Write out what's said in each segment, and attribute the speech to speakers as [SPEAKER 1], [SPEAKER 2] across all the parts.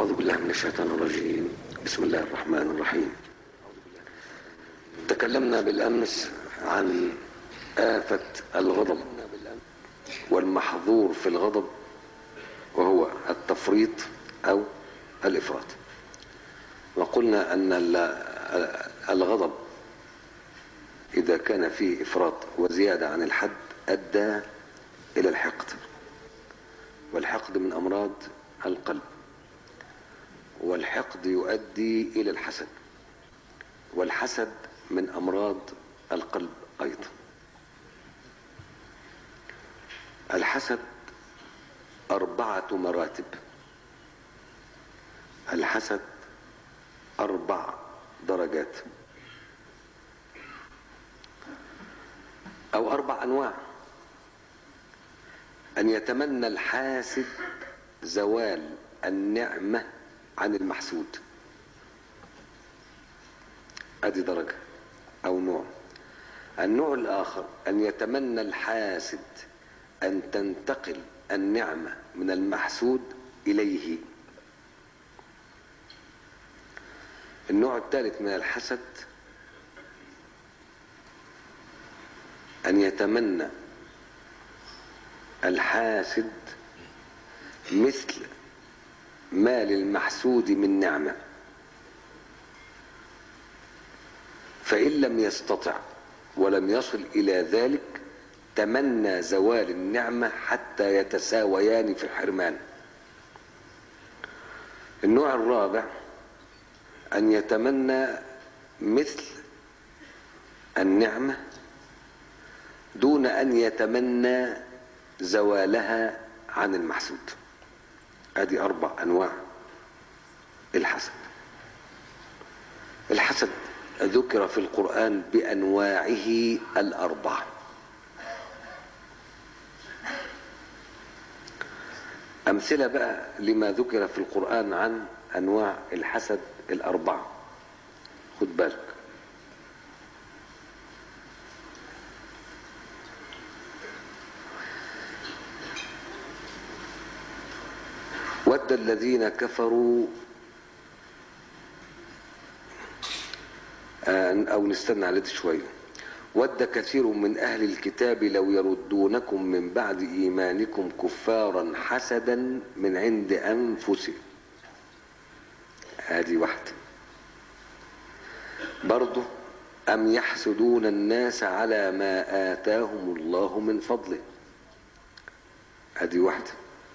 [SPEAKER 1] أعوذ بالله من الشيطان الرجيم بسم الله الرحمن الرحيم تكلمنا بالأمس عن آفة الغضب والمحظور في الغضب وهو التفريط أو الإفراط وقلنا أن الغضب إذا كان فيه إفراط وزيادة عن الحد أدى إلى الحقد والحقد من أمراض القلب والحقد يؤدي إلى الحسد والحسد من أمراض القلب أيضا الحسد أربعة مراتب الحسد أربع درجات أو أربع أنواع أن يتمنى الحاسد زوال النعمة عن المحسود ادي درجة او نوع النوع الاخر ان يتمنى الحاسد ان تنتقل النعمة من المحسود اليه النوع الثالث من الحسد ان يتمنى الحاسد مثل ما للمحسود من نعمة فإن لم يستطع ولم يصل إلى ذلك تمنى زوال النعمة حتى يتساويان في الحرمان النوع الرابع أن يتمنى مثل النعمة دون أن يتمنى زوالها عن المحسود ادي اربع انواع الحسد الحسد ذكر في القرآن بانواعه الاربعة امثلة بقى لما ذكر في القرآن عن انواع الحسد الاربعة خد بالك ود الذين كفروا او نستنى عليه شويه ود كثير من اهل الكتاب لو يردونكم من بعد ايمانكم كفارا حسدا من عند انفسهم هذه واحده برضه ام يحسدون الناس على ما اتاهم الله من فضله هذه واحده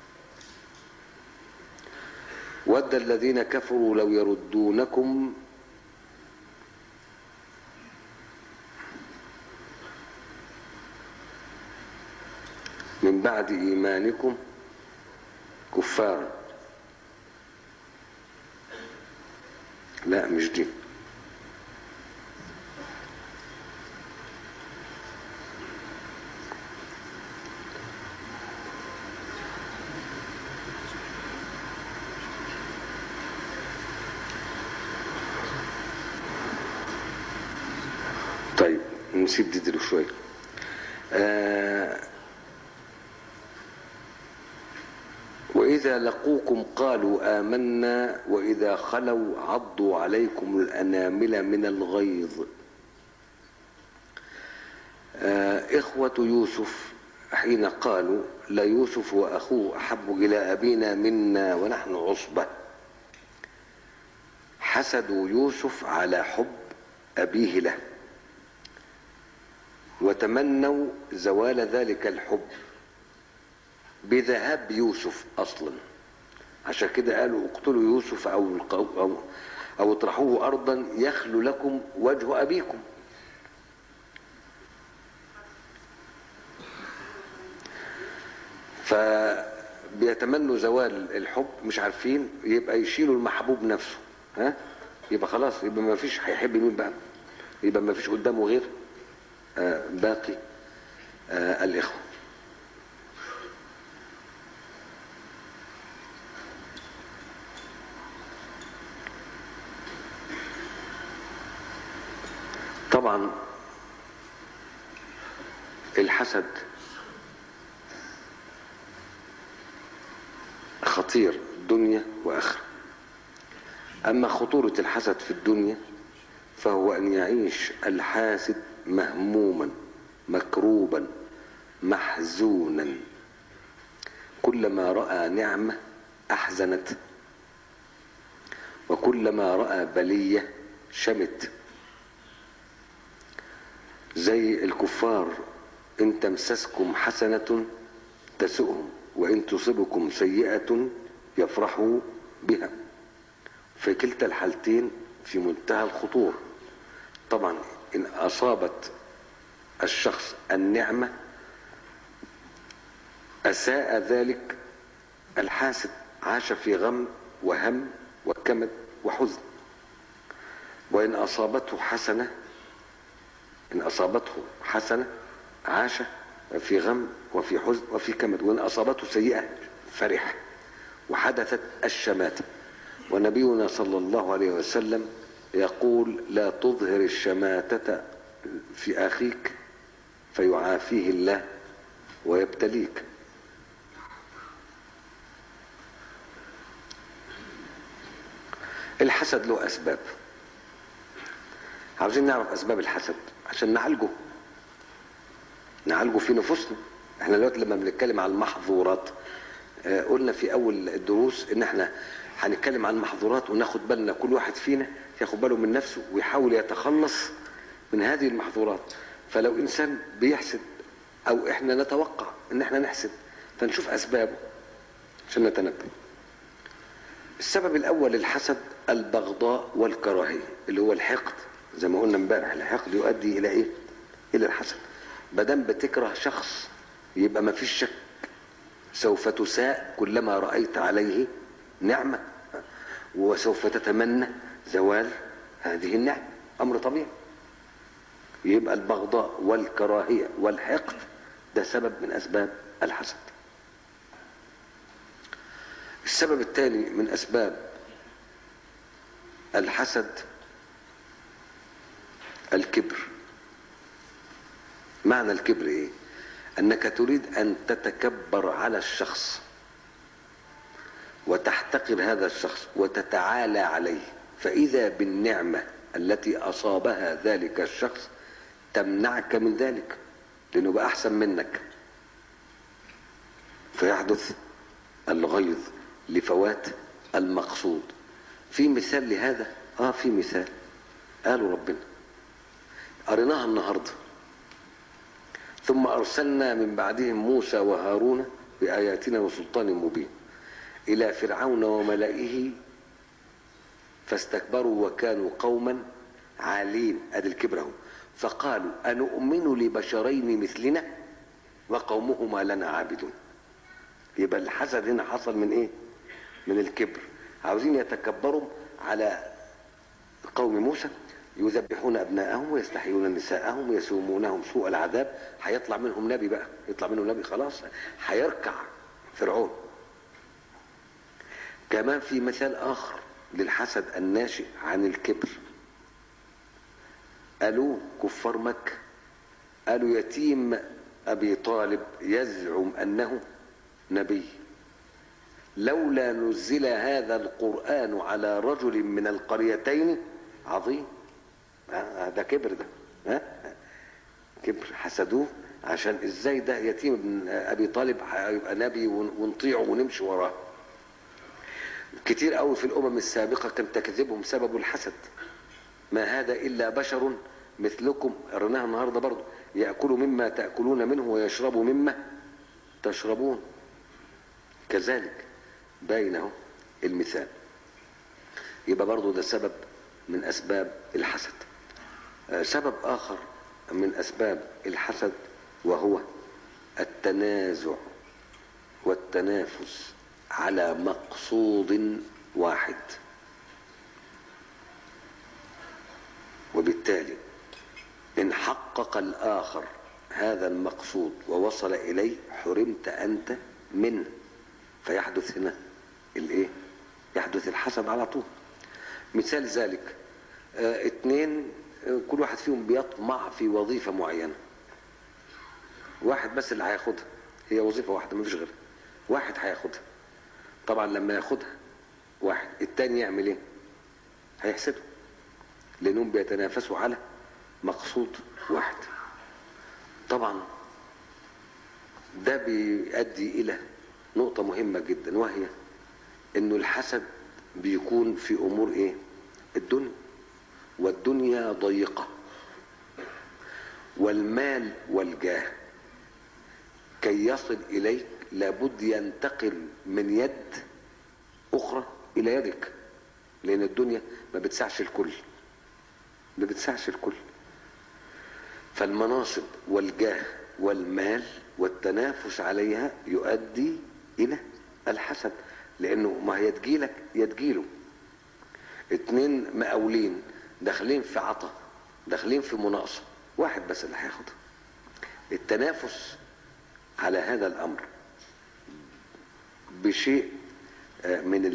[SPEAKER 1] ود الذين كفروا لو يردونكم من بعد إيمانكم كفارا لا مش دي طيب نسيب دي دلو شوية آه وإذا لقوكم قالوا آمنا وإذا خلوا عضوا عليكم الأنامل من الغيظ آه إخوة يوسف حين قالوا لا يوسف وأخوه أحب إلى أبينا منا ونحن عصبة حسدوا يوسف على حب أبيه له وتمنوا زوال ذلك الحب بذهاب يوسف اصلا عشان كده قالوا اقتلوا يوسف او او او اطرحوه ارضا يخلو لكم وجه ابيكم فبيتمنوا زوال الحب مش عارفين يبقى يشيلوا المحبوب نفسه ها يبقى خلاص يبقى ما فيش هيحب مين بقى يبقى ما فيش قدامه غير آه باقي آه الإخوة طبعا الحسد خطير دنيا وآخرة أما خطورة الحسد في الدنيا فهو أن يعيش الحاسد مهموما مكروبا محزونا كلما رأى نعمة أحزنت وكلما رأى بلية شمت زي الكفار إن تمسسكم حسنة تسؤهم وإن تصبكم سيئة يفرحوا بها في كلتا الحالتين في منتهى الخطورة طبعا إن أصابت الشخص النعمة أساء ذلك الحاسد عاش في غم وهم وكمد وحزن وإن أصابته حسنة إن أصابته حسنة عاش في غم وفي حزن وفي كمد وإن أصابته سيئة فرح وحدثت الشماتة ونبينا صلى الله عليه وسلم يقول لا تظهر الشماتة في أخيك فيعافيه الله ويبتليك الحسد له أسباب عاوزين نعرف أسباب الحسد عشان نعالجه نعالجه في نفوسنا احنا دلوقتي لما بنتكلم عن المحظورات آه، قلنا في أول الدروس إن احنا هنتكلم عن المحظورات وناخد بالنا كل واحد فينا ياخد باله من نفسه ويحاول يتخلص من هذه المحظورات فلو إنسان بيحسد أو احنا نتوقع إن احنا نحسد فنشوف أسبابه عشان نتنبه السبب الأول للحسد البغضاء والكراهية اللي هو الحقد زي ما قلنا امبارح الحقد يؤدي إلى إيه؟ إلى الحسد بدل بتكره شخص يبقى ما فيش شك سوف تساء كلما رأيت عليه نعمة وسوف تتمنى زوال هذه النعمة أمر طبيعي يبقى البغضاء والكراهية والحقد ده سبب من أسباب الحسد السبب الثاني من أسباب الحسد الكبر معنى الكبر ايه انك تريد ان تتكبر على الشخص وتحتقر هذا الشخص وتتعالى عليه فاذا بالنعمه التي اصابها ذلك الشخص تمنعك من ذلك لانه بقى احسن منك فيحدث الغيظ لفوات المقصود في مثال لهذا اه في مثال قالوا ربنا قريناها النهارده ثم أرسلنا من بعدهم موسى وهارون بآياتنا وسلطان مبين إلى فرعون وملئه فاستكبروا وكانوا قوما عالين أدي الكبر اهو فقالوا أنؤمن لبشرين مثلنا وقومهما لنا عابدون يبقى الحسد هنا حصل من ايه من الكبر عاوزين يتكبروا على قوم موسى يذبحون ابناءهم ويستحيون نساءهم ويسومونهم سوء العذاب هيطلع منهم نبي بقى يطلع منهم نبي خلاص هيركع فرعون كمان في مثال اخر للحسد الناشئ عن الكبر قالوا كفار مكة قالوا يتيم ابي طالب يزعم انه نبي لولا نزل هذا القرآن على رجل من القريتين عظيم ده كبر ده ها كبر حسدوه عشان ازاي ده يتيم ابن ابي طالب هيبقى نبي ونطيعه ونمشي وراه كتير قوي في الامم السابقه كان تكذيبهم سبب الحسد ما هذا الا بشر مثلكم قريناها النهارده برضه ياكل مما تاكلون منه ويشرب مما تشربون كذلك باينه المثال يبقى برضه ده سبب من اسباب الحسد سبب اخر من اسباب الحسد وهو التنازع والتنافس على مقصود واحد وبالتالي ان حقق الاخر هذا المقصود ووصل اليه حرمت انت منه فيحدث هنا الايه يحدث الحسد على طول مثال ذلك اه اتنين اه كل واحد فيهم بيطمع في وظيفة معينة واحد بس اللي هياخدها هي وظيفة واحدة مفيش غيرها واحد هياخدها طبعا لما ياخدها واحد التاني يعمل ايه هيحسدوا لانهم بيتنافسوا على مقصود واحد طبعا ده بيؤدي الى نقطة مهمة جدا وهي انه الحسد بيكون في امور ايه الدنيا والدنيا ضيقة والمال والجاه كي يصل اليك لابد ينتقل من يد اخرى الى يدك لان الدنيا ما بتسعش الكل ما بتسعش الكل فالمناصب والجاه والمال والتنافس عليها يؤدي الى الحسد لانه ما هي تجيلك يا تجيله اتنين مقاولين داخلين في عطا داخلين في مناقصه واحد بس اللي هياخدها التنافس على هذا الامر بشيء من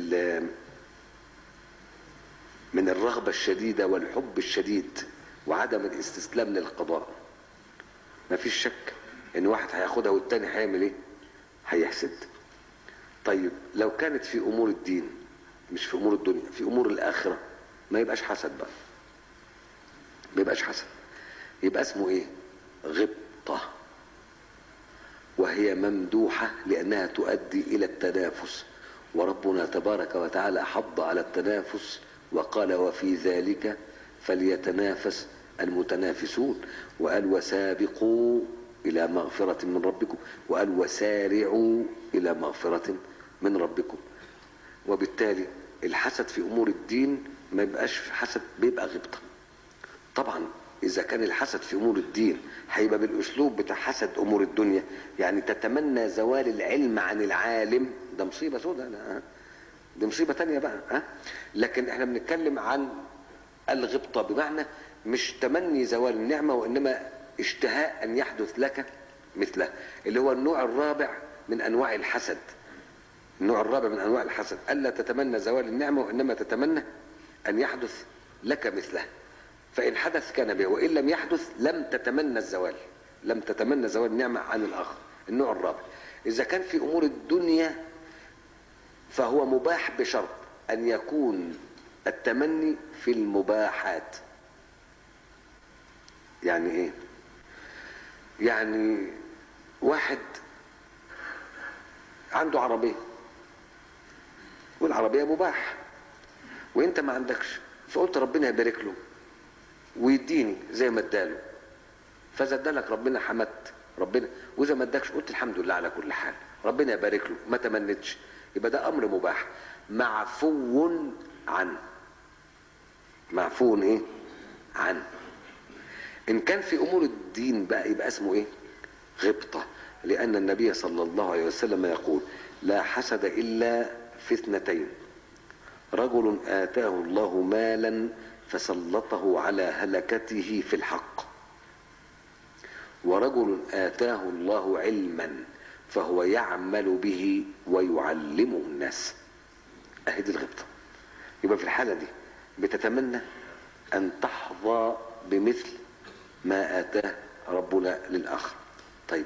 [SPEAKER 1] من الرغبه الشديده والحب الشديد وعدم الاستسلام للقضاء ما فيش شك ان واحد هياخدها والتاني هيعمل ايه هيحسد طيب لو كانت في امور الدين مش في امور الدنيا في امور الاخره ما يبقاش حسد بقى ما يبقاش حسد يبقى اسمه ايه غبطه وهي ممدوحه لانها تؤدي الى التنافس وربنا تبارك وتعالى حض على التنافس وقال وفي ذلك فليتنافس المتنافسون وقال وسابقوا إلى مغفرة من ربكم وقال وسارعوا إلى مغفرة من ربكم وبالتالي الحسد في أمور الدين ما يبقاش حسد بيبقى غبطة طبعا إذا كان الحسد في أمور الدين هيبقى بالأسلوب بتاع حسد أمور الدنيا يعني تتمنى زوال العلم عن العالم ده مصيبة سوداء لا دي مصيبة تانية بقى ها لكن احنا بنتكلم عن الغبطة بمعنى مش تمني زوال النعمة وإنما اشتهاء أن يحدث لك مثله اللي هو النوع الرابع من أنواع الحسد النوع الرابع من أنواع الحسد ألا تتمنى زوال النعمة وإنما تتمنى أن يحدث لك مثله فإن حدث كان به وإن لم يحدث لم تتمنى الزوال لم تتمنى زوال النعمة عن الآخر النوع الرابع إذا كان في أمور الدنيا فهو مباح بشرط أن يكون التمني في المباحات يعني ايه يعني واحد عنده عربية والعربية مباح وانت ما عندكش فقلت ربنا يبارك له ويديني زي ما اداله فاذا ادالك ربنا حمدت ربنا واذا ما ادكش قلت الحمد لله على كل حال ربنا يبارك له ما تمنتش يبقى ده امر مباح معفو عنه معفو ايه عنه ان كان في امور الدين بقى يبقى اسمه ايه غبطة لان النبي صلى الله عليه وسلم يقول لا حسد الا في اثنتين رجل اتاه الله مالا فسلطه على هلكته في الحق ورجل اتاه الله علما فهو يعمل به ويعلمه الناس اهي دي الغبطة يبقى في الحالة دي بتتمنى ان تحظى بمثل ما اتاه ربنا للاخر طيب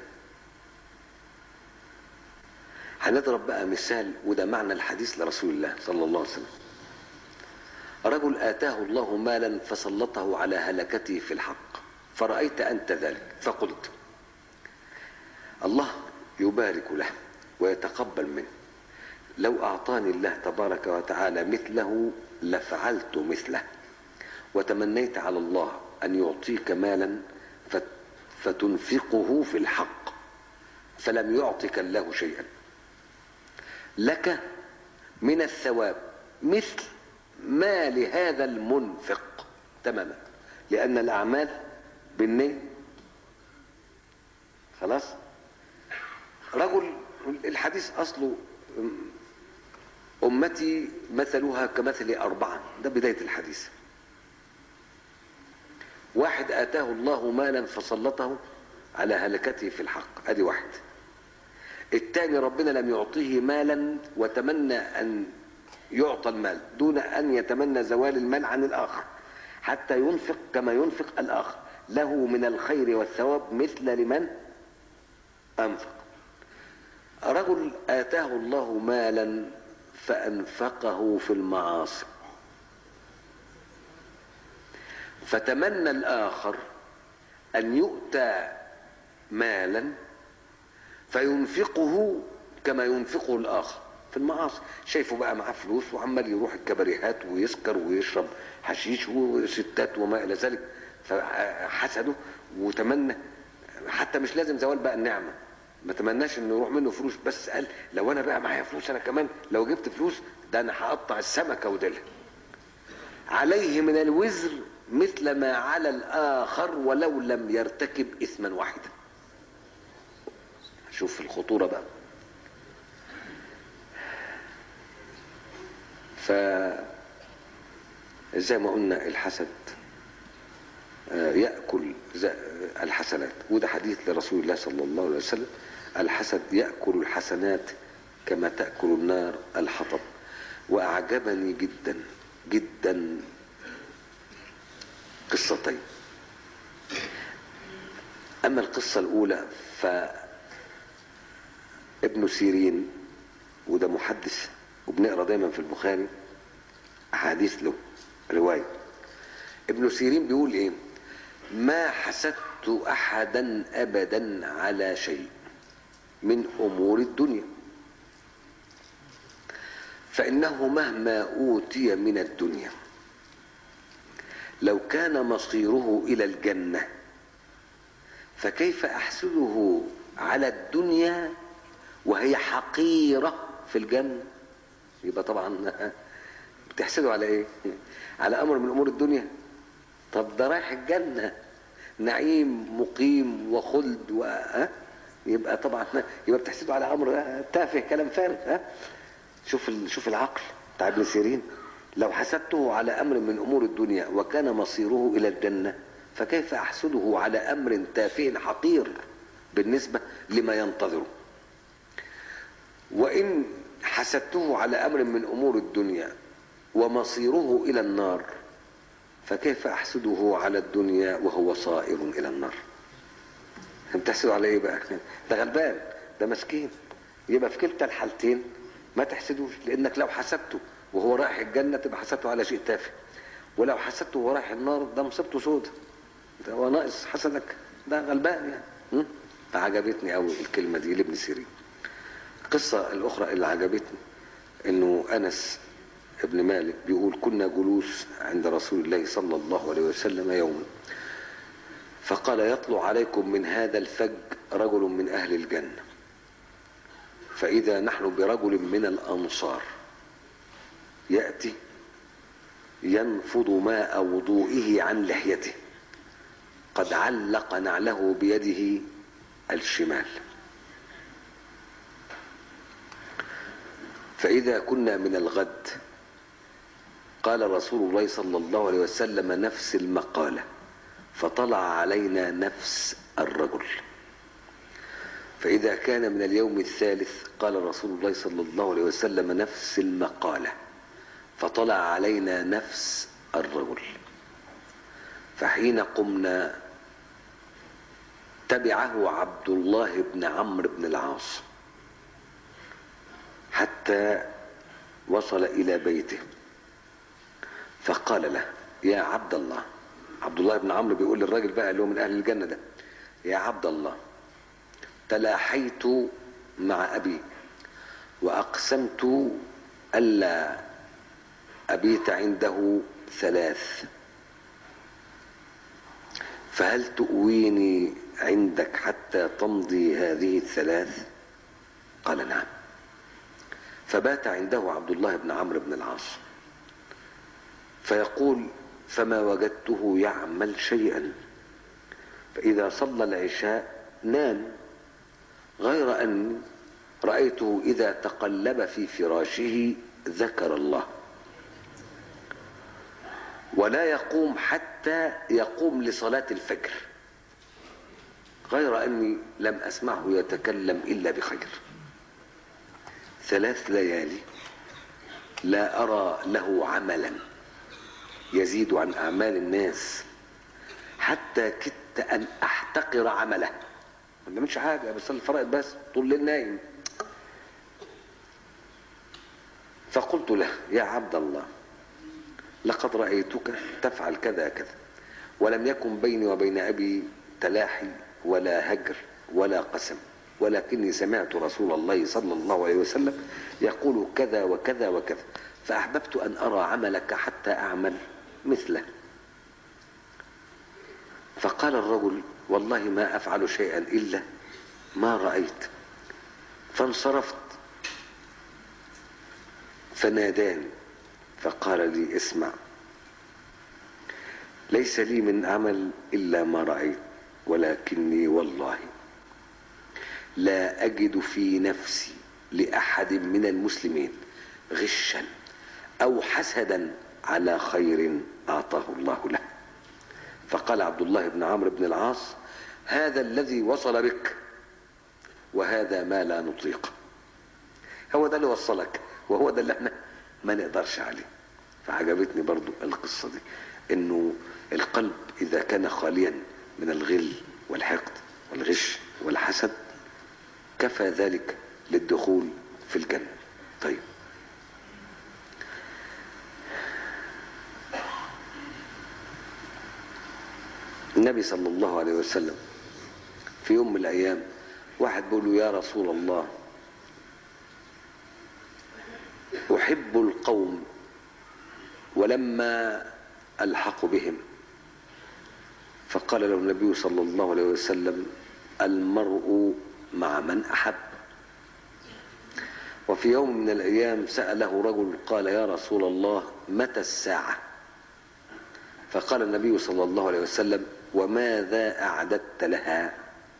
[SPEAKER 1] هنضرب بقى مثال وده معنى الحديث لرسول الله صلى الله عليه وسلم رجل اتاه الله مالا فسلطه على هلكته في الحق فرأيت أنت ذلك فقلت الله يبارك له ويتقبل منه لو أعطاني الله تبارك وتعالى مثله لفعلت مثله وتمنيت على الله أن يعطيك مالا فتنفقه في الحق فلم يعطك الله شيئا لك من الثواب مثل ما لهذا المنفق تماما لأن الأعمال بالنية خلاص رجل الحديث أصله أمتي مثلها كمثل أربعة ده بداية الحديث واحد آتاه الله مالا فسلطه على هلكته في الحق ادي واحد الثاني ربنا لم يعطيه مالا وتمنى ان يعطى المال دون ان يتمنى زوال المال عن الاخر حتى ينفق كما ينفق الاخر له من الخير والثواب مثل لمن انفق رجل اتاه الله مالا فانفقه في المعاصي فتمنى الآخر أن يؤتى مالا فينفقه كما ينفقه الآخر في المعاصي شايفه بقى معاه فلوس وعمال يروح الكباريهات ويسكر ويشرب حشيش وستات وما إلى ذلك فحسده وتمنى حتى مش لازم زوال بقى النعمة ما تمناش انه يروح منه فلوس بس قال لو انا بقى معايا فلوس انا كمان لو جبت فلوس ده انا هقطع السمكه وديلها عليه من الوزر مثل ما على الاخر ولو لم يرتكب اثما واحدا شوف الخطوره بقى ف زي ما قلنا الحسد يأكل الحسنات وده حديث لرسول الله صلى الله عليه وسلم الحسد يأكل الحسنات كما تأكل النار الحطب وأعجبني جدا جدا قصتين أما القصة الأولى فابن سيرين وده محدث وبنقرا دايما في البخاري أحاديث له رواية ابن سيرين بيقول إيه ما حسدت أحدا أبدا على شيء من أمور الدنيا فإنه مهما أوتي من الدنيا لو كان مصيره إلى الجنة فكيف أحسده على الدنيا وهي حقيرة في الجنة يبقى طبعا بتحسده على ايه على امر من امور الدنيا طب ده رايح الجنة نعيم مقيم وخلد و ها؟ يبقى طبعا يبقى بتحسده على امر تافه كلام فارغ ها شوف شوف العقل بتاع ابن سيرين لو حسبته على امر من امور الدنيا وكان مصيره الى الجنه فكيف احسده على امر تافه حقير بالنسبه لما ينتظره وان حسدته على امر من امور الدنيا ومصيره الى النار فكيف احسده على الدنيا وهو صائر الى النار بتحسده على ايه بقى ده غلبان ده مسكين يبقى في كلتا الحالتين ما تحسدوش لانك لو حسبته وهو رايح الجنه تبقى حسبته على شيء تافه ولو حسبته وهو رايح النار ده مصيبته سودة ده هو ناقص حسدك ده غلبان يعني فعجبتني قوي الكلمه دي لابن سيرين القصه الاخرى اللي عجبتني انه انس ابن مالك بيقول كنا جلوس عند رسول الله صلى الله عليه وسلم يوما فقال يطلع عليكم من هذا الفج رجل من اهل الجنه فإذا نحن برجل من الأنصار يأتي ينفض ماء وضوئه عن لحيته قد علق نعله بيده الشمال فإذا كنا من الغد قال رسول الله صلى الله عليه وسلم نفس المقالة فطلع علينا نفس الرجل فإذا كان من اليوم الثالث قال رسول الله صلى الله عليه وسلم نفس المقالة فطلع علينا نفس الرجل فحين قمنا تبعه عبد الله بن عمرو بن العاص حتى وصل إلى بيته فقال له يا عبد الله عبد الله بن عمرو بيقول للراجل بقى اللي هو من أهل الجنة ده يا عبد الله تلاحيت مع أبي وأقسمت ألا أبيت عنده ثلاث فهل تؤويني عندك حتى تمضي هذه الثلاث قال نعم فبات عنده عبد الله بن عمرو بن العاص فيقول فما وجدته يعمل شيئا فإذا صلى العشاء نام غير أن رأيته إذا تقلب في فراشه ذكر الله ولا يقوم حتى يقوم لصلاة الفجر غير أني لم أسمعه يتكلم إلا بخير ثلاث ليالي لا أرى له عملا يزيد عن أعمال الناس حتى كدت أن أحتقر عمله ما بيعملش حاجه بيصلي الفرائض بس طول الليل نايم فقلت له يا عبد الله لقد رايتك تفعل كذا كذا ولم يكن بيني وبين أبي تلاحي ولا هجر ولا قسم ولكني سمعت رسول الله صلى الله عليه وسلم يقول كذا وكذا وكذا فأحببت أن أرى عملك حتى أعمل مثله فقال الرجل والله ما أفعل شيئا إلا ما رأيت فانصرفت فناداني فقال لي اسمع ليس لي من عمل إلا ما رأيت ولكني والله لا أجد في نفسي لأحد من المسلمين غشا أو حسدا على خير أعطاه الله له فقال عبد الله بن عمرو بن العاص هذا الذي وصل بك وهذا ما لا نطيق هو ده اللي وصلك وهو ده اللي احنا ما نقدرش عليه فعجبتني برضو القصة دي انه القلب اذا كان خاليا من الغل والحقد والغش والحسد كفى ذلك للدخول في الجنة طيب النبي صلى الله عليه وسلم في يوم من الايام واحد بيقول له يا رسول الله احب القوم ولما الحق بهم فقال له النبي صلى الله عليه وسلم المرء مع من احب وفي يوم من الايام ساله رجل قال يا رسول الله متى الساعه فقال النبي صلى الله عليه وسلم وماذا اعددت لها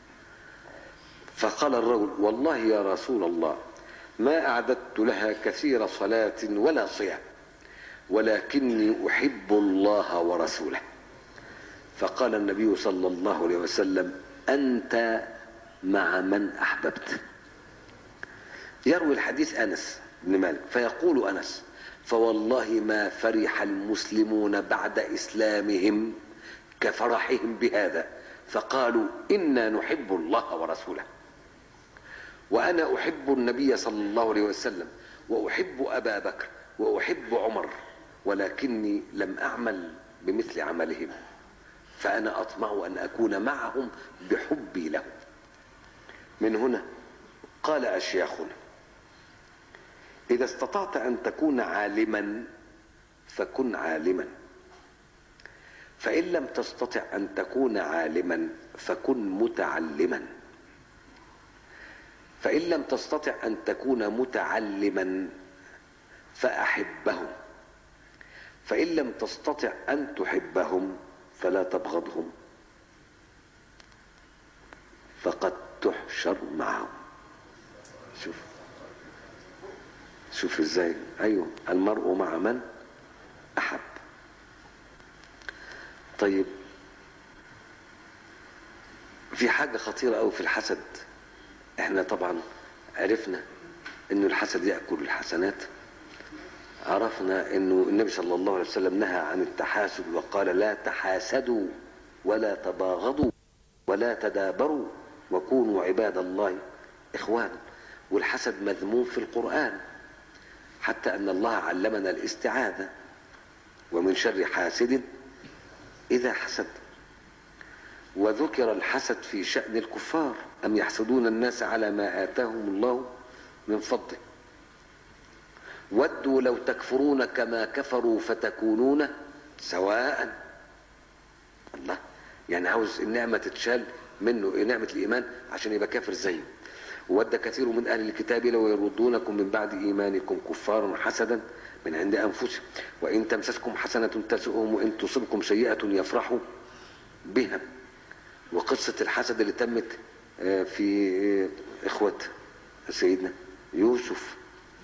[SPEAKER 1] فقال الرجل والله يا رسول الله ما اعددت لها كثير صلاه ولا صيام ولكني احب الله ورسوله فقال النبي صلى الله عليه وسلم انت مع من احببت يروي الحديث انس بن مالك فيقول انس فوالله ما فرح المسلمون بعد اسلامهم كفرحهم بهذا فقالوا انا نحب الله ورسوله وانا احب النبي صلى الله عليه وسلم واحب ابا بكر واحب عمر ولكني لم اعمل بمثل عملهم فانا اطمع ان اكون معهم بحبي لهم من هنا قال اشياخنا اذا استطعت ان تكون عالما فكن عالما فان لم تستطع ان تكون عالما فكن متعلما فان لم تستطع ان تكون متعلما فاحبهم فان لم تستطع ان تحبهم فلا تبغضهم فقد تحشر معهم شوف شوف ازاي ايوه المرء مع من احب طيب في حاجة خطيرة قوي في الحسد احنا طبعا عرفنا انه الحسد يأكل الحسنات عرفنا انه النبي صلى الله عليه وسلم نهى عن التحاسد وقال لا تحاسدوا ولا تباغضوا ولا تدابروا وكونوا عباد الله اخوانا والحسد مذموم في القرآن حتى ان الله علمنا الاستعاذة ومن شر حاسد اذا حسد وذكر الحسد في شأن الكفار أم يحسدون الناس على ما آتاهم الله من فضله ودوا لو تكفرون كما كفروا فتكونون سواء الله يعني عاوز النعمة تتشال منه نعمة الإيمان عشان يبقى كافر زيه ود كثير من أهل الكتاب لو يردونكم من بعد إيمانكم كفارا حسدا من عند أنفسهم وإن تمسسكم حسنة تسؤهم وإن تصبكم سيئة يفرحوا بها وقصة الحسد اللي تمت في إخوة سيدنا يوسف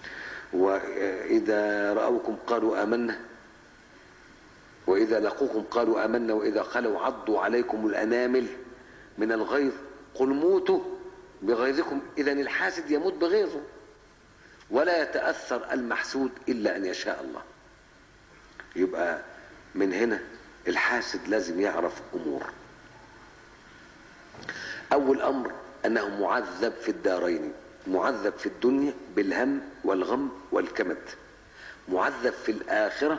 [SPEAKER 1] وإذا رأوكم قالوا آمنا وإذا لقوكم قالوا آمنا وإذا خلوا عضوا عليكم الأنامل من الغيظ قل موتوا بغيظكم إذا الحاسد يموت بغيظه ولا يتأثر المحسود إلا أن يشاء الله يبقى من هنا الحاسد لازم يعرف أمور أول أمر أنه معذب في الدارين معذب في الدنيا بالهم والغم والكمد معذب في الآخرة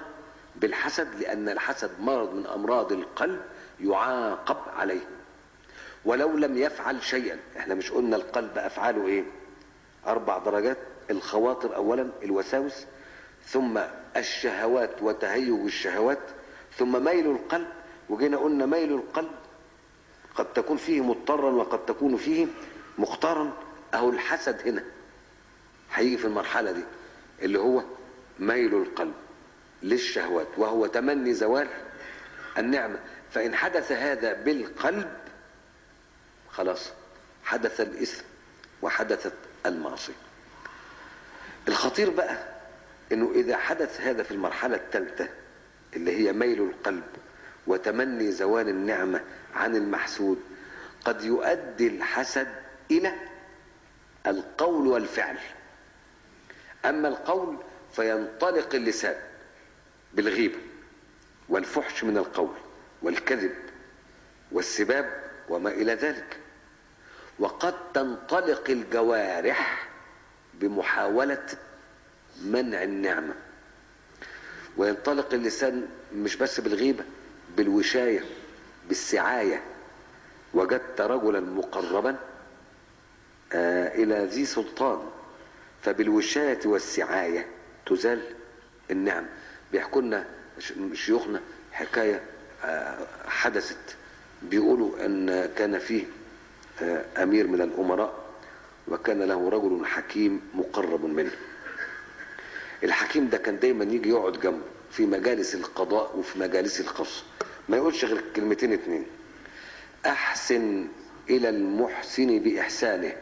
[SPEAKER 1] بالحسد لأن الحسد مرض من أمراض القلب يعاقب عليه ولو لم يفعل شيئا احنا مش قلنا القلب أفعاله ايه أربع درجات الخواطر أولا الوساوس ثم الشهوات وتهيج الشهوات ثم ميل القلب وجينا قلنا ميل القلب قد تكون فيه مضطرا وقد تكون فيه مختارا اهو الحسد هنا هيجي في المرحلة دي اللي هو ميل القلب للشهوات وهو تمني زوال النعمة فإن حدث هذا بالقلب خلاص حدث الإثم وحدثت المعصية الخطير بقى انه اذا حدث هذا في المرحلة الثالثة اللي هي ميل القلب وتمني زوال النعمة عن المحسود قد يؤدي الحسد الى القول والفعل اما القول فينطلق اللسان بالغيبة والفحش من القول والكذب والسباب وما الى ذلك وقد تنطلق الجوارح بمحاولة منع النعمة وينطلق اللسان مش بس بالغيبة بالوشاية بالسعاية وجدت رجلا مقربا آه إلى ذي سلطان فبالوشاية والسعاية تزال النعم بيحكوا لنا شيوخنا حكاية آه حدثت بيقولوا أن كان فيه آه أمير من الأمراء وكان له رجل حكيم مقرب منه الحكيم ده كان دايما يجي يقعد جنبه في مجالس القضاء وفي مجالس القصر ما يقولش غير كلمتين اتنين احسن الى المحسن باحسانه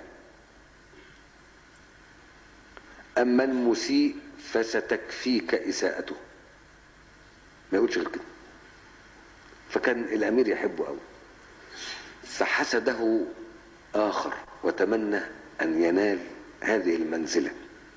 [SPEAKER 1] اما المسيء فستكفيك اساءته ما يقولش غير كده فكان الامير يحبه قوي فحسده اخر وتمنى ان ينال هذه المنزله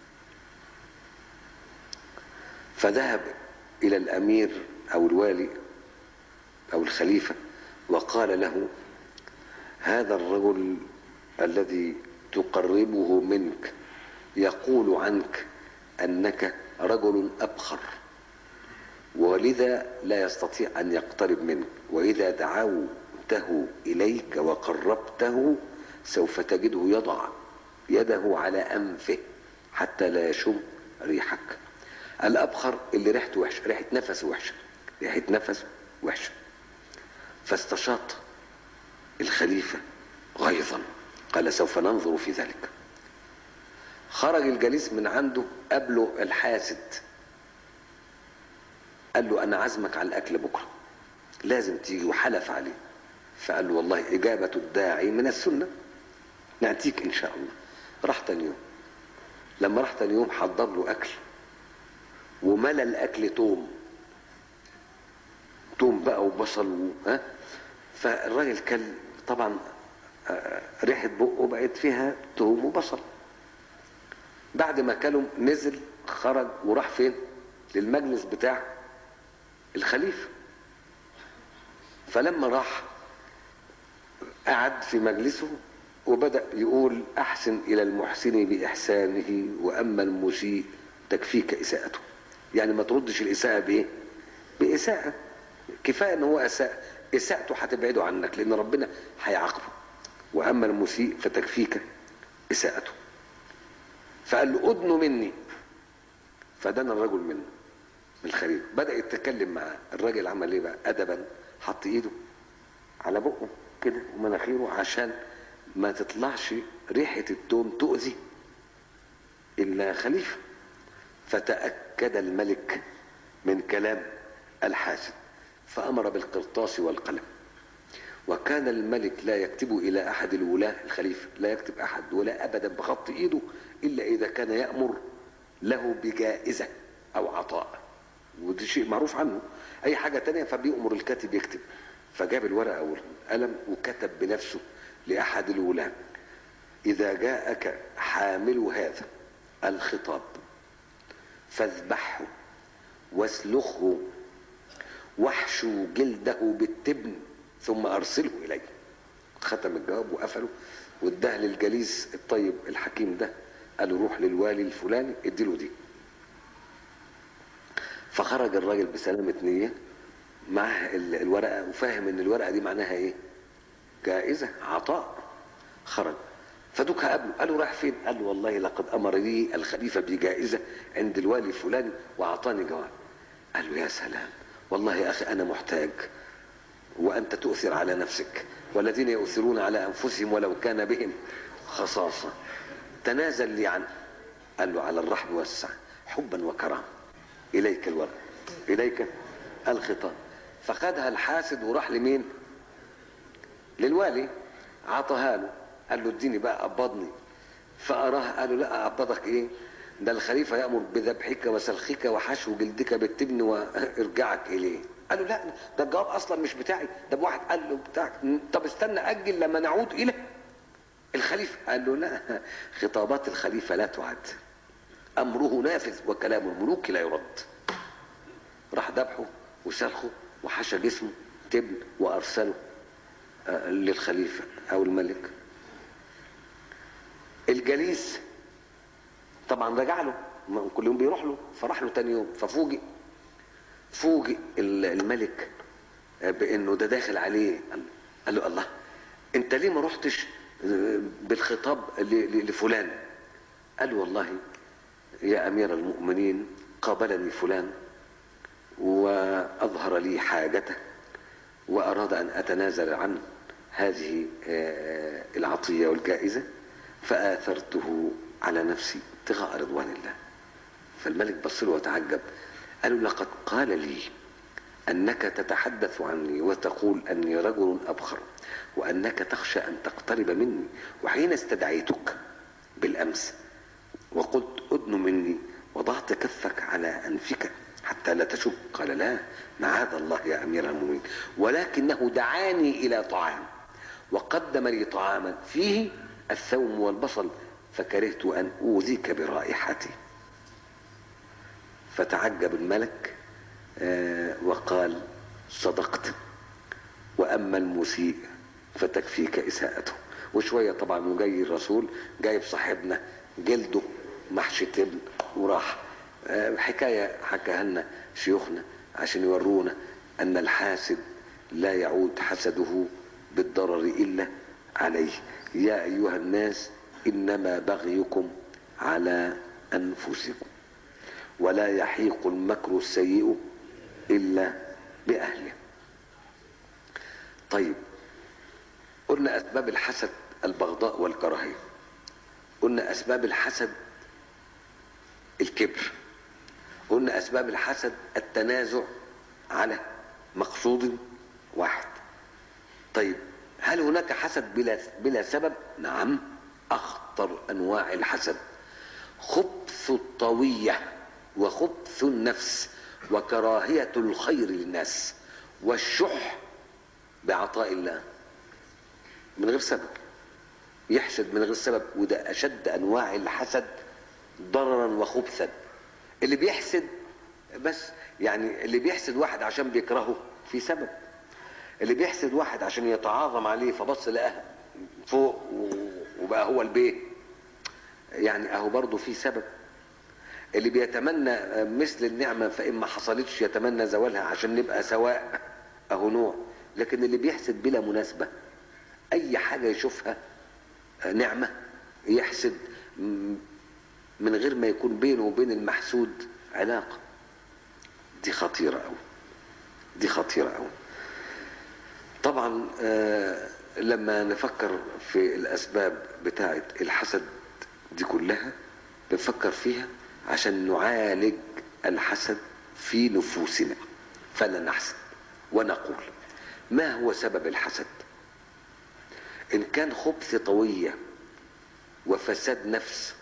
[SPEAKER 1] فذهب الى الامير او الوالي او الخليفه وقال له هذا الرجل الذي تقربه منك يقول عنك انك رجل ابخر ولذا لا يستطيع ان يقترب منك واذا دعوته اليك وقربته سوف تجده يضع يده على انفه حتى لا يشم ريحك الابخر اللي ريحته وحشه ريحه نفسه وحشه ريحه نفسه وحشه فاستشاط الخليفه غيظا قال سوف ننظر في ذلك خرج الجليس من عنده قبله الحاسد قال له انا عزمك على الاكل بكره لازم تيجي وحلف عليه فقال له والله اجابه الداعي من السنه ناتيك ان شاء الله راح تاني يوم لما راح تاني يوم حضر له اكل وملى الاكل توم توم بقى وبصل و... ها فالراجل كان طبعا ريحه بقه بقت فيها توم وبصل بعد ما كلوا نزل خرج وراح فين للمجلس بتاع الخليفه فلما راح قعد في مجلسه وبدأ يقول أحسن إلى المحسن بإحسانه وأما المسيء تكفيك إساءته يعني ما تردش الإساءة بإيه بإساءة كفاية أن هو أساء إساءته هتبعده عنك لأن ربنا هيعاقبه وأما المسيء فتكفيك إساءته فقال له أدن مني فدنا الرجل منه من الخليل بدأ يتكلم معاه الراجل عمل ايه بقى أدبا حط ايده على بقه كده ومناخيره عشان ما تطلعش ريحة التوم تؤذي إلا خليفة فتأكد الملك من كلام الحاسد فأمر بالقرطاس والقلم وكان الملك لا يكتب إلى أحد الولاة الخليفة لا يكتب أحد ولا أبدا بخط إيده إلا إذا كان يأمر له بجائزة أو عطاء ودي شيء معروف عنه أي حاجة تانية فبيأمر الكاتب يكتب فجاب الورقة والقلم وكتب بنفسه لأحد الولاة إذا جاءك حامل هذا الخطاب فاذبحه واسلخه واحشو جلده بالتبن ثم أرسله إليه ختم الجواب وقفله واداه للجليس الطيب الحكيم ده قال له روح للوالي الفلاني اديله دي فخرج الراجل بسلامة نية معاه ال- الورقة وفاهم ان الورقة دي معناها ايه جائزة عطاء خرج فدوك قابله قال له رايح فين قال له والله لقد امر لي الخليفة بجائزة عند الوالي فلان واعطاني جواب قال له يا سلام والله يا اخي انا محتاج وانت تؤثر على نفسك والذين يؤثرون على انفسهم ولو كان بهم خصاصة تنازل لي عنه قال له على الرحب والسعة حبا وكرامة اليك الورق اليك الخطاب فخدها الحاسد وراح لمين للوالي عطاها له قال له اديني بقى قبضني فاراه قال له لا اقبضك ايه ده الخليفه يامر بذبحك وسلخك وحشو جلدك بالتبن وارجعك اليه قال له لا ده الجواب اصلا مش بتاعي ده بواحد قال له بتاعك طب استنى اجل لما نعود الى الخليفه قال له لا خطابات الخليفه لا تعد امره نافذ وكلام الملوك لا يرد راح ذبحه وسلخه وحشى جسمه تبن وارسله آه، للخليفه او الملك الجليس طبعا رجع له ما كل يوم بيروح له فراح له تاني يوم ففوجئ فوجئ ال- الملك آه، بانه ده داخل عليه قال- قال له الله انت ليه ما رحتش آه، بالخطاب ل- ل- لفلان قال والله يا امير المؤمنين قابلني فلان واظهر لي حاجته واراد ان اتنازل عن هذه آه، العطيه والجائزه فاثرته على نفسي ابتغاء رضوان الله فالملك بص له وتعجب قال له لقد قال لي انك تتحدث عني وتقول اني رجل ابخر وانك تخشى ان تقترب مني وحين استدعيتك بالامس وقلت ادن مني وضعت كفك على انفك حتى لا تشك قال لا معاذ الله يا امير المؤمنين ولكنه دعاني الى طعام وقدم لي طعاما فيه الثوم والبصل فكرهت ان اوذيك برائحتي فتعجب الملك آه، وقال صدقت واما المسيء فتكفيك اساءته وشويه طبعا وجاي الرسول جايب صاحبنا جلده محشي تبن وراح آه، حكايه حكاها لنا شيوخنا عشان يورونا ان الحاسد لا يعود حسده بالضرر الا عليه يا ايها الناس انما بغيكم على انفسكم ولا يحيق المكر السيء الا باهله طيب قلنا اسباب الحسد البغضاء والكراهيه قلنا اسباب الحسد الكبر قلنا اسباب الحسد التنازع على مقصود واحد طيب هل هناك حسد بلا بلا سبب نعم اخطر انواع الحسد خبث الطويه وخبث النفس وكراهيه الخير للناس والشح بعطاء الله من غير سبب يحسد من غير سبب وده اشد انواع الحسد ضررا وخبثا اللي بيحسد بس يعني اللي بيحسد واحد عشان بيكرهه في سبب اللي بيحسد واحد عشان يتعاظم عليه فبص لقاه فوق و- وبقى هو البيه يعني اهو برضه في سبب اللي بيتمنى مثل النعمة فإن ما حصلتش يتمنى زوالها عشان نبقى سواء أهو نوع لكن اللي بيحسد بلا مناسبة أي حاجة يشوفها نعمة يحسد م- من غير ما يكون بينه وبين المحسود علاقة دي خطيرة أوي دي خطيرة أوي طبعا آه، لما نفكر في الأسباب بتاعة الحسد دي كلها بنفكر فيها عشان نعالج الحسد في نفوسنا فلا نحسد ونقول ما هو سبب الحسد إن كان خبث طوية وفساد نفس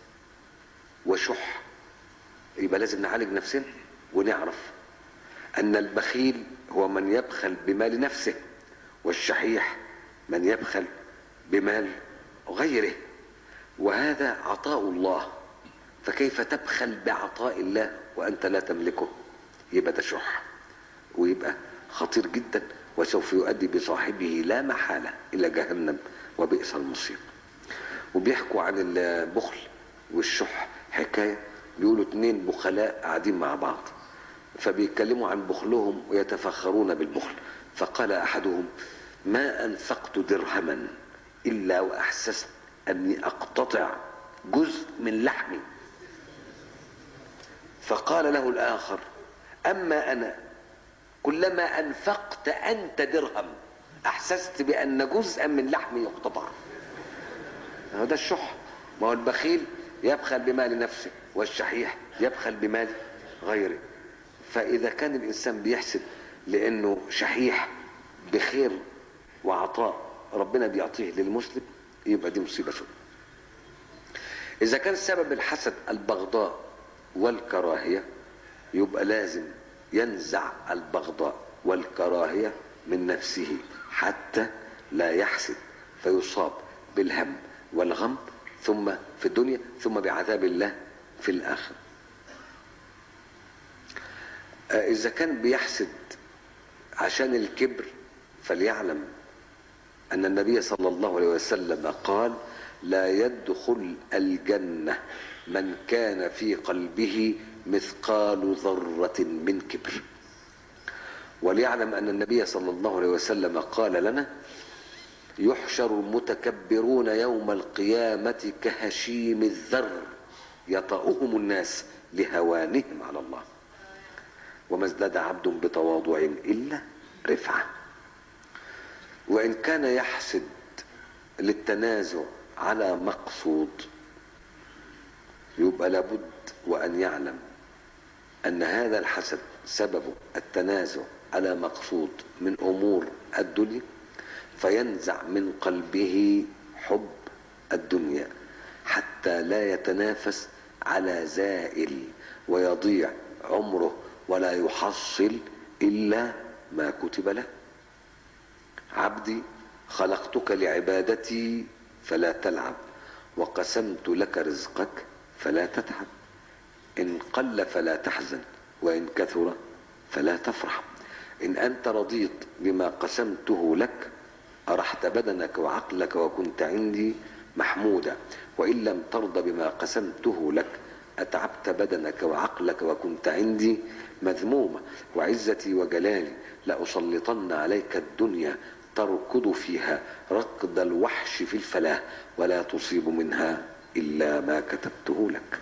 [SPEAKER 1] وشح يبقى لازم نعالج نفسنا ونعرف أن البخيل هو من يبخل بمال نفسه والشحيح من يبخل بمال غيره وهذا عطاء الله فكيف تبخل بعطاء الله وأنت لا تملكه يبقى ده شح ويبقى خطير جدا وسوف يؤدي بصاحبه لا محالة إلى جهنم وبئس المصير وبيحكوا عن البخل والشح حكاية بيقولوا اتنين بخلاء قاعدين مع بعض فبيتكلموا عن بخلهم ويتفخرون بالبخل فقال احدهم ما انفقت درهما الا واحسست اني اقتطع جزء من لحمي فقال له الاخر اما انا كلما انفقت انت درهم احسست بان جزءا من لحمي يقتطع هو ده الشح ما هو البخيل يبخل بمال نفسه والشحيح يبخل بمال غيره فاذا كان الانسان بيحسب لانه شحيح بخير وعطاء ربنا بيعطيه للمسلم يبقى دي مصيبه سوداء اذا كان سبب الحسد البغضاء والكراهيه يبقى لازم ينزع البغضاء والكراهيه من نفسه حتى لا يحسد فيصاب بالهم والغم ثم في الدنيا ثم بعذاب الله في الآخرة إذا كان بيحسد عشان الكبر فليعلم أن النبي صلى الله عليه وسلم قال لا يدخل الجنة من كان في قلبه مثقال ذرة من كبر وليعلم أن النبي صلى الله عليه وسلم قال لنا يحشر المتكبرون يوم القيامة كهشيم الذر يطأهم الناس لهوانهم على الله وما ازداد عبد بتواضع إلا رفعة وإن كان يحسد للتنازع على مقصود يبقى لابد وأن يعلم أن هذا الحسد سببه التنازع على مقصود من أمور الدنيا فينزع من قلبه حب الدنيا حتى لا يتنافس على زائل ويضيع عمره ولا يحصل الا ما كتب له عبدي خلقتك لعبادتي فلا تلعب وقسمت لك رزقك فلا تتعب ان قل فلا تحزن وان كثر فلا تفرح ان انت رضيت بما قسمته لك أرحت بدنك وعقلك وكنت عندي محمودا وإن لم ترضى بما قسمته لك أتعبت بدنك وعقلك وكنت عندي مذموما وعزتي وجلالي لأسلطن عليك الدنيا تركض فيها ركض الوحش في الفلاة ولا تصيب منها إلا ما كتبته لك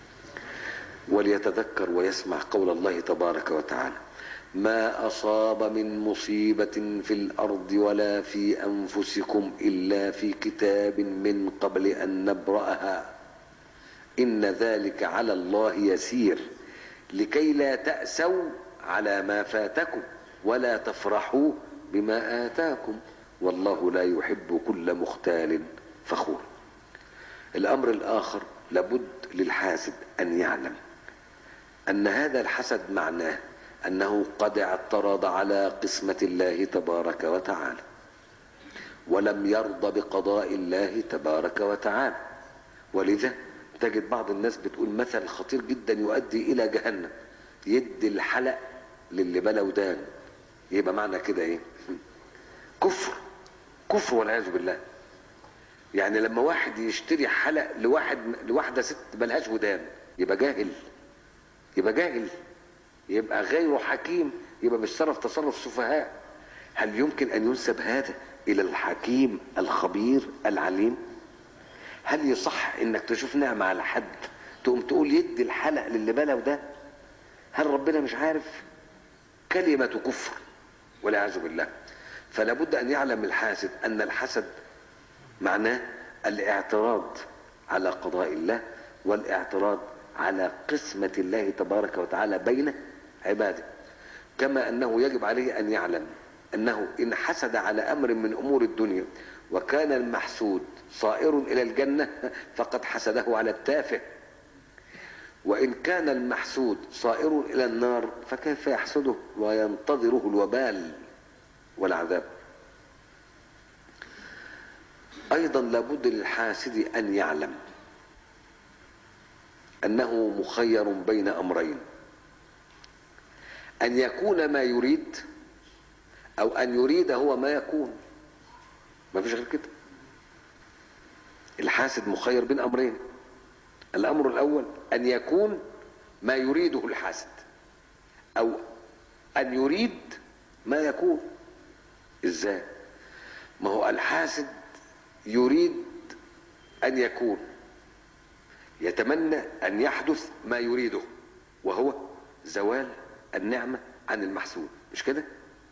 [SPEAKER 1] وليتذكر ويسمع قول الله تبارك وتعالى ما أصاب من مصيبة في الأرض ولا في أنفسكم إلا في كتاب من قبل أن نبرأها إن ذلك على الله يسير لكي لا تأسوا على ما فاتكم ولا تفرحوا بما آتاكم والله لا يحب كل مختال فخور الأمر الآخر لابد للحاسد أن يعلم أن هذا الحسد معناه انه قد اعترض على قسمه الله تبارك وتعالى ولم يرضى بقضاء الله تبارك وتعالى ولذا تجد بعض الناس بتقول مثل خطير جدا يؤدي الى جهنم يدي الحلق للي بلا ودان يبقى معنى كده ايه كفر كفر والعياذ بالله يعني لما واحد يشتري حلق لواحد لواحده ست ملهاش ودان يبقى جاهل يبقى جاهل يبقى غير حكيم يبقى بيتصرف تصرف سفهاء هل يمكن ان ينسب هذا الى الحكيم الخبير العليم هل يصح انك تشوف نعمة على حد تقوم تقول يدي الحلق للي بلغ ده هل ربنا مش عارف كلمة كفر والعياذ بالله فلا بد ان يعلم الحاسد ان الحسد معناه الاعتراض على قضاء الله والاعتراض على قسمة الله تبارك وتعالى بين عباده كما انه يجب عليه ان يعلم انه ان حسد على امر من امور الدنيا وكان المحسود صائر الى الجنه فقد حسده على التافه وان كان المحسود صائر الى النار فكيف يحسده وينتظره الوبال والعذاب ايضا لابد للحاسد ان يعلم انه مخير بين امرين ان يكون ما يريد او ان يريد هو ما يكون ما فيش غير كده الحاسد مخير بين امرين الامر الاول ان يكون ما يريده الحاسد او ان يريد ما يكون ازاي ما هو الحاسد يريد ان يكون يتمنى ان يحدث ما يريده وهو زوال النعمه عن المحسود مش كده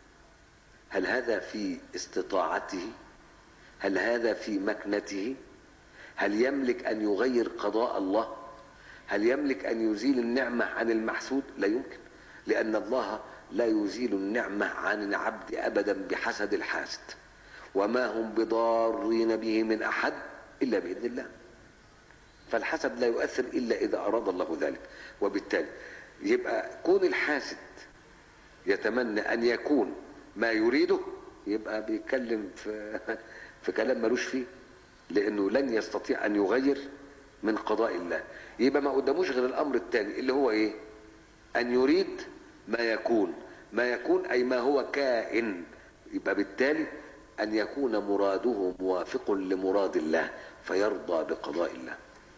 [SPEAKER 1] هل هذا في استطاعته هل هذا في مكنته هل يملك ان يغير قضاء الله هل يملك ان يزيل النعمه عن المحسود لا يمكن لان الله لا يزيل النعمه عن العبد ابدا بحسد الحاسد وما هم بضارين به من احد الا باذن الله فالحسد لا يؤثر الا اذا اراد الله ذلك وبالتالي يبقى كون الحاسد يتمنى ان يكون ما يريده يبقى بيتكلم في في كلام ملوش فيه لانه لن يستطيع ان يغير من قضاء الله يبقى ما قداموش غير الامر الثاني اللي هو ايه ان يريد ما يكون ما يكون اي ما هو كائن يبقى بالتالي ان يكون مراده موافق لمراد الله فيرضى بقضاء الله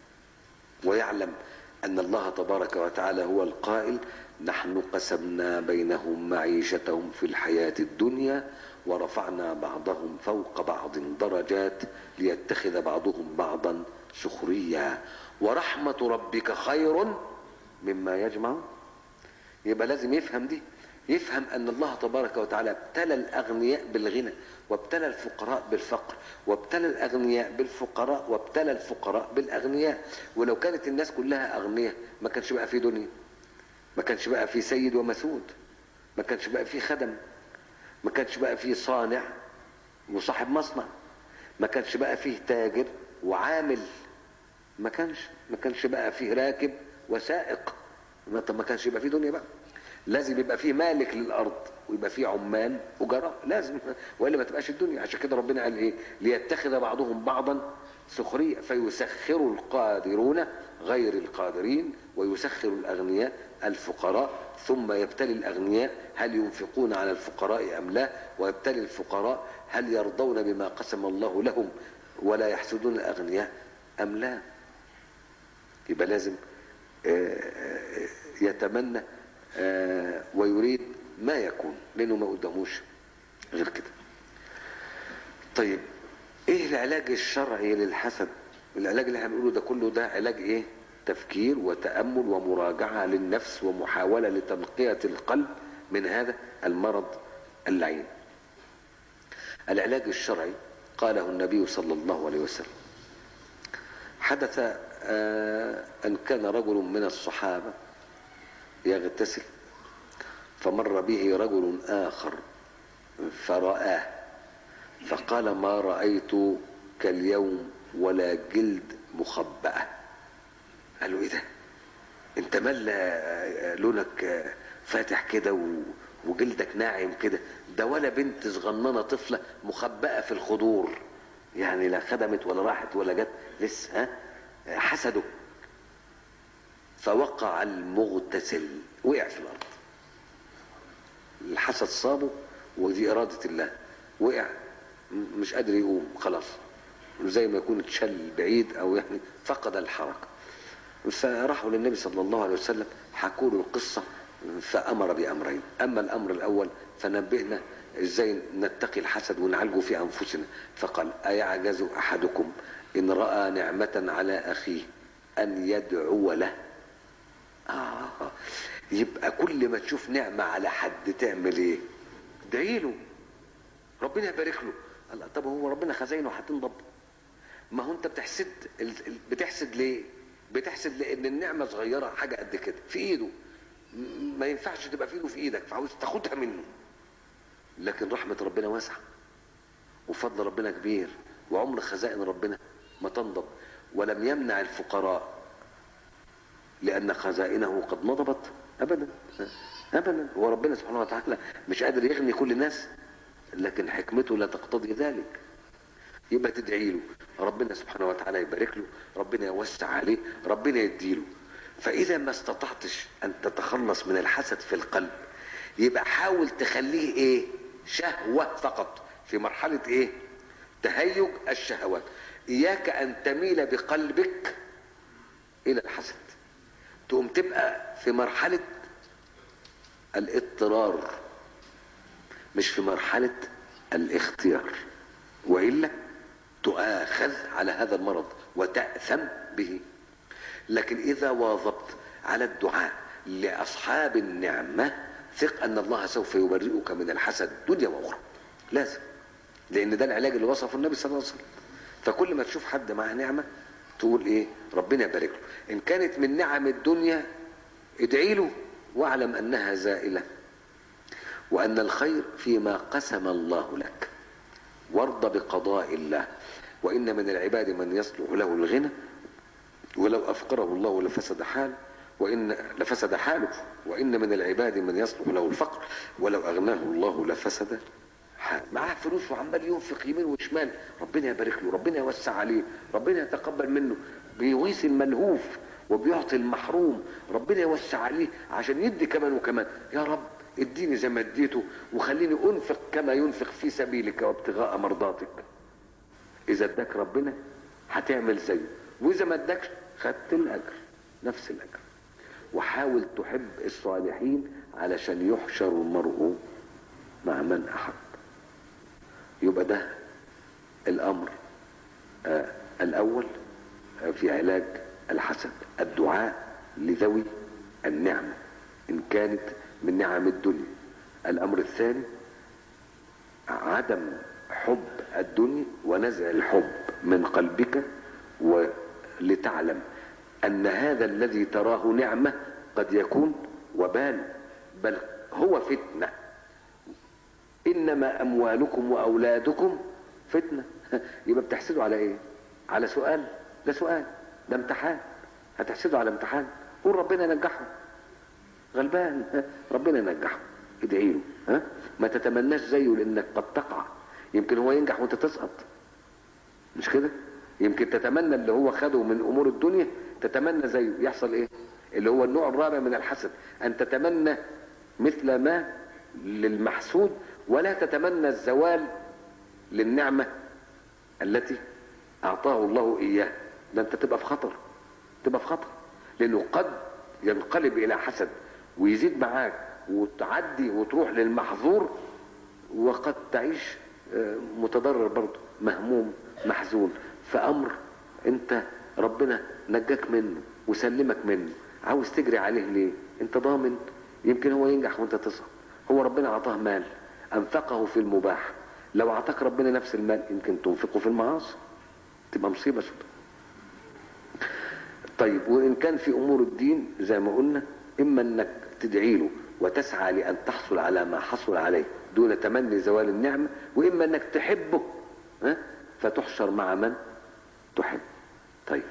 [SPEAKER 1] ويعلم ان الله تبارك وتعالى هو القائل نحن قسمنا بينهم معيشتهم في الحياه الدنيا ورفعنا بعضهم فوق بعض درجات ليتخذ بعضهم بعضا سخريا ورحمه ربك خير مما يجمع يبقى لازم يفهم دي يفهم ان الله تبارك وتعالى ابتلى الاغنياء بالغنى وابتلى الفقراء بالفقر وابتلى الاغنياء بالفقراء وابتلى الفقراء بالاغنياء ولو كانت الناس كلها اغنياء ما كانش بقى في دنيا ما كانش بقى في سيد ومسود ما كانش بقى في خدم ما كانش بقى فيه صانع وصاحب مصنع ما كانش بقى فيه تاجر وعامل ما كانش ما كانش بقى فيه راكب وسائق ما طب ما كانش يبقى فيه دنيا بقى لازم يبقى فيه مالك للارض ويبقى فيه عمال اجراء لازم والا ما تبقاش الدنيا عشان كده ربنا قال ايه ليتخذ بعضهم بعضا سخريه فيسخر القادرون غير القادرين ويسخر الاغنياء الفقراء ثم يبتلي الاغنياء هل ينفقون على الفقراء ام لا ويبتلي الفقراء هل يرضون بما قسم الله لهم ولا يحسدون الاغنياء ام لا يبقى لازم يتمنى ويريد ما يكون لانه ما قداموش غير كده طيب ايه العلاج الشرعي للحسد العلاج اللي احنا بنقوله ده كله ده علاج ايه تفكير وتامل ومراجعه للنفس ومحاوله لتنقيه القلب من هذا المرض اللعين العلاج الشرعي قاله النبي صلى الله عليه وسلم حدث ان كان رجل من الصحابه يغتسل فمر به رجل اخر فرآه فقال ما رأيت كاليوم ولا جلد مخبأة قال له ايه ده انت مال لونك فاتح كده وجلدك ناعم كده ده ولا بنت صغننه طفله مخبأة في الخضور يعني لا خدمت ولا راحت ولا جت لسه ها حسده فوقع المغتسل وقع في الارض الحسد صابه ودي اراده الله وقع مش قادر يقوم خلاص زي ما يكون اتشل بعيد او يعني فقد الحركه فراحوا للنبي صلى الله عليه وسلم حكوا له القصه فامر بامرين اما الامر الاول فنبهنا ازاي نتقي الحسد ونعالجه في انفسنا فقال ايعجز احدكم ان راى نعمه على اخيه ان يدعو له آه يبقى كل ما تشوف نعمه على حد تعمل ايه ادعي له ربنا يبارك له الله طب هو ربنا خزاينه هتنضب ما هو انت بتحسد بتحسد ليه بتحسد لان النعمه صغيره حاجه قد كده في ايده ما ينفعش تبقى في ايده في ايدك فعاوز تاخدها منه لكن رحمه ربنا واسعه وفضل ربنا كبير وعمر خزائن ربنا ما تنضب ولم يمنع الفقراء لان خزائنه قد نضبت ابدا ابدا هو ربنا سبحانه وتعالى مش قادر يغني كل الناس لكن حكمته لا تقتضي ذلك يبقى تدعي له ربنا سبحانه وتعالى يبارك له ربنا يوسع عليه ربنا يديله فاذا ما استطعتش ان تتخلص من الحسد في القلب يبقى حاول تخليه ايه شهوة فقط في مرحلة ايه تهيج الشهوات اياك ان تميل بقلبك الى الحسد تقوم تبقى في مرحلة الاضطرار مش في مرحلة الاختيار وإلا تؤاخذ على هذا المرض وتأثم به لكن إذا واظبت على الدعاء لأصحاب النعمة ثق أن الله سوف يبرئك من الحسد دنيا وأخرى لازم لأن ده العلاج اللي وصفه النبي صلى الله عليه وسلم فكل ما تشوف حد معاه نعمة تقول إيه ربنا يبارك له إن كانت من نعم الدنيا ادعي له واعلم أنها زائلة وأن الخير فيما قسم الله لك وارض بقضاء الله وإن من العباد من يصلح له الغنى ولو أفقره الله لفسد حاله وإن لفسد حاله وإن من العباد من يصلح له الفقر ولو أغناه الله لفسد حاله معاه فلوس وعمال ينفق يمين وشمال ربنا يبارك له ربنا يوسع عليه ربنا يتقبل منه بيغيث الملهوف وبيعطي المحروم ربنا يوسع عليه عشان يدي كمان وكمان يا رب اديني زي ما اديته وخليني انفق كما ينفق في سبيلك وابتغاء مرضاتك اذا اداك ربنا هتعمل زيه واذا ما اداكش خدت الاجر نفس الاجر وحاول تحب الصالحين علشان يحشر المرء مع من احب يبقى ده الامر آه الاول آه في علاج الحسد الدعاء لذوي النعمه ان كانت من نعم الدنيا الامر الثاني عدم حب الدنيا ونزع الحب من قلبك ولتعلم ان هذا الذي تراه نعمه قد يكون وبال بل هو فتنه انما اموالكم واولادكم فتنه يبقى بتحسدوا على ايه على سؤال ده سؤال ده امتحان هتحسدوا على امتحان قول ربنا ينجحه غلبان ربنا ينجحه ادعي له ها ما تتمناش زيه لانك قد تقع يمكن هو ينجح وانت تسقط مش كده يمكن تتمنى اللي هو خده من امور الدنيا تتمنى زيه يحصل ايه اللي هو النوع الرابع من الحسد ان تتمنى مثل ما للمحسود ولا تتمنى الزوال للنعمة التي اعطاه الله اياه ده انت تبقى في خطر تبقى في خطر لانه قد ينقلب الى حسد ويزيد معاك وتعدي وتروح للمحظور وقد تعيش متضرر برضه مهموم محزون فامر انت ربنا نجاك منه وسلمك منه عاوز تجري عليه ليه انت ضامن يمكن هو ينجح وانت تسقط هو ربنا اعطاه مال انفقه في المباح لو اعطاك ربنا نفس المال يمكن تنفقه في المعاصي تبقى مصيبه سودة طيب وان كان في امور الدين زي ما قلنا اما انك تدعي له وتسعى لان تحصل على ما حصل عليه دون تمني زوال النعمه واما انك تحبه ها فتحشر مع من تحب طيب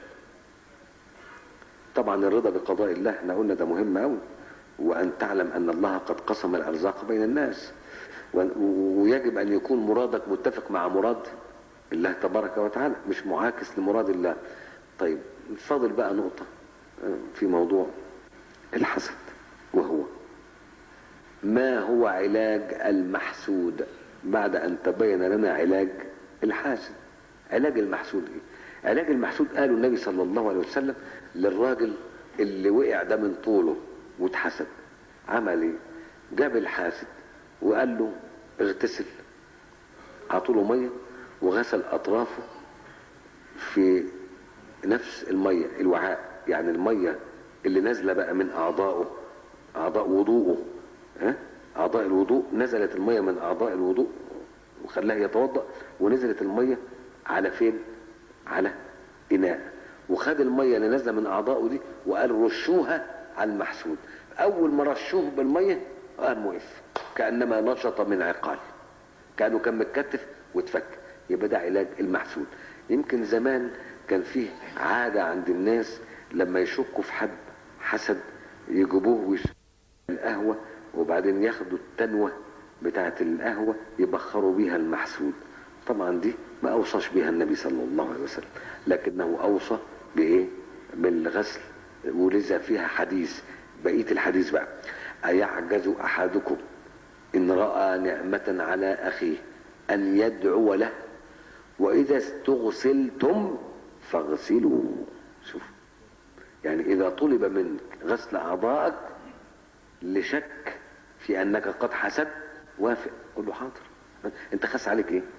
[SPEAKER 1] طبعا الرضا بقضاء الله احنا قلنا ده مهم قوي وان تعلم ان الله قد قسم الارزاق بين الناس ويجب ان يكون مرادك متفق مع مراد الله تبارك وتعالى مش معاكس لمراد الله طيب فاضل بقى نقطة في موضوع الحسد وهو ما هو علاج المحسود بعد ان تبين لنا علاج الحاسد علاج المحسود ايه علاج المحسود قاله النبي صلى الله عليه وسلم للراجل اللي وقع ده من طوله واتحسد عمل ايه جاب الحاسد وقال له اغتسل عطوله ميه وغسل اطرافه في نفس الميه الوعاء يعني الميه اللي نازله بقى من اعضائه اعضاء وضوءه ها اعضاء الوضوء نزلت الميه من اعضاء الوضوء وخلاه يتوضا ونزلت الميه على فين على اناء وخد الميه اللي نازله من اعضائه دي وقال رشوها على المحسود اول ما رشوه بالميه قام وقف كانما نشط من عقال كانه كان متكتف واتفك يبقى ده علاج المحسود يمكن زمان كان فيه عاده عند الناس لما يشكوا في حد حسد يجيبوه ويشربوا القهوه وبعدين ياخدوا التنوه بتاعه القهوه يبخروا بيها المحسود طبعا دي ما اوصاش بها النبي صلى الله عليه وسلم لكنه اوصى بايه بالغسل ولذا فيها حديث بقيه الحديث بقى ايعجز احدكم ان راى نعمه على اخيه ان يدعو له واذا استغسلتم فاغسلوا شوف يعني اذا طلب منك غسل اعضائك لشك في انك قد حسد وافق قول له حاضر انت خس عليك ايه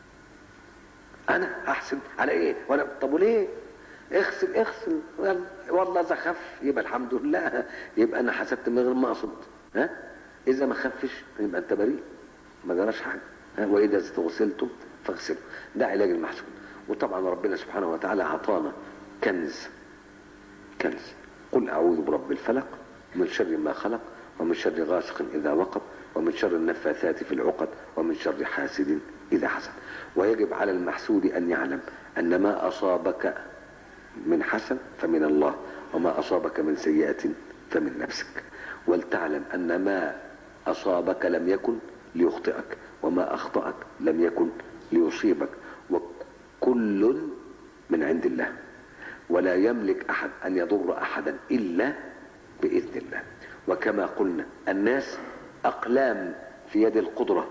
[SPEAKER 1] انا احسد على ايه وانا طب وليه اغسل اغسل يلا. والله اذا خف يبقى الحمد لله يبقى انا حسدت من غير ما اقصد ها اذا ما خفش يبقى انت بريء ما جراش حاجه ها واذا استغسلتم فاغسلوا ده علاج المحسود وطبعا ربنا سبحانه وتعالى اعطانا كنز كنز قل اعوذ برب الفلق من شر ما خلق ومن شر غاسق اذا وقب ومن شر النفاثات في العقد ومن شر حاسد اذا حسد ويجب على المحسود ان يعلم ان ما اصابك من حسن فمن الله وما أصابك من سيئة فمن نفسك ولتعلم أن ما أصابك لم يكن ليخطئك وما أخطأك لم يكن ليصيبك وكل من عند الله ولا يملك أحد أن يضر أحدا إلا بإذن الله وكما قلنا الناس أقلام في يد القدرة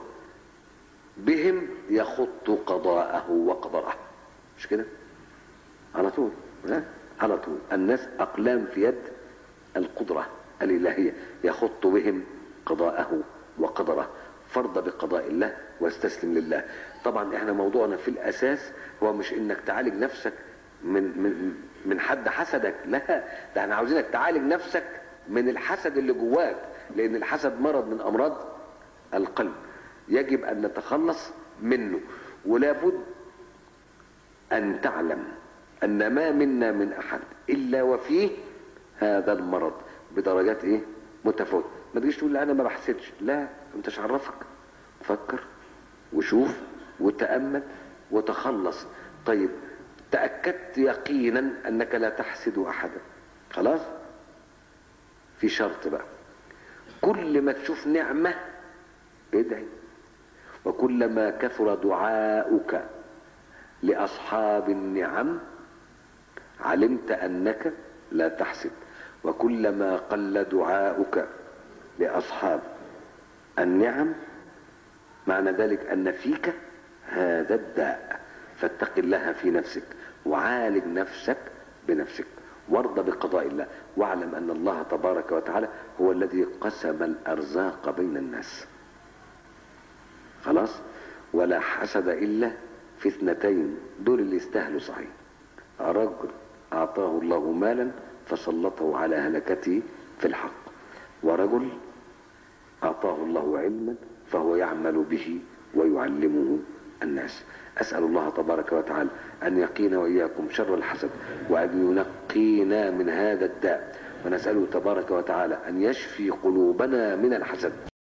[SPEAKER 1] بهم يخط قضاءه وقدره مش كده على طول ها؟ على طول الناس أقلام في يد القدرة الإلهية يخط بهم قضاءه وقدره فرض بقضاء الله واستسلم لله طبعا احنا موضوعنا في الأساس هو مش انك تعالج نفسك من من من حد حسدك لا ده احنا عاوزينك تعالج نفسك من الحسد اللي جواك لان الحسد مرض من امراض القلب يجب ان نتخلص منه ولابد ان تعلم ان ما منا من احد الا وفيه هذا المرض بدرجات ايه متفاوته ما تجيش تقول لا انا ما بحسدش لا انت عرفك فكر وشوف وتامل وتخلص طيب تاكدت يقينا انك لا تحسد احدا خلاص في شرط بقى كل ما تشوف نعمه ادعي وكلما كثر دعاؤك لاصحاب النعم علمت انك لا تحسد وكلما قل دعاؤك لاصحاب النعم معنى ذلك ان فيك هذا الداء فاتق الله في نفسك وعالج نفسك بنفسك وارض بقضاء الله واعلم ان الله تبارك وتعالى هو الذي قسم الارزاق بين الناس خلاص ولا حسد الا في اثنتين دول اللي يستاهلوا صحيح رجل اعطاه الله مالا فسلطه على هلكته في الحق ورجل اعطاه الله علما فهو يعمل به ويعلمه الناس اسال الله تبارك وتعالى ان يقينا واياكم شر الحسد وان ينقينا من هذا الداء ونساله تبارك وتعالى ان يشفي قلوبنا من الحسد